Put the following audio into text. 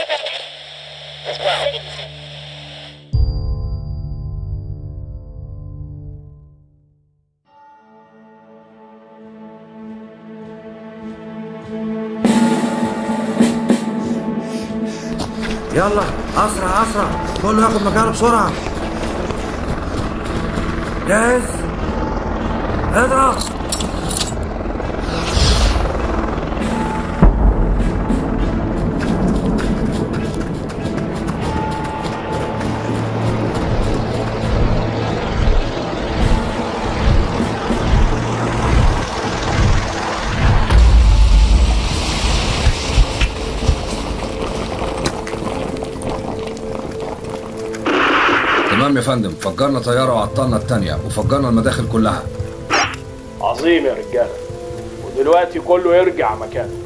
يلا اسرع اسرع كله ياخد مكانه بسرعه جاهز اضرب تمام يا فندم فجرنا طيارة وعطلنا التانية وفجرنا المداخل كلها عظيم يا رجاله ودلوقتي كله يرجع مكانه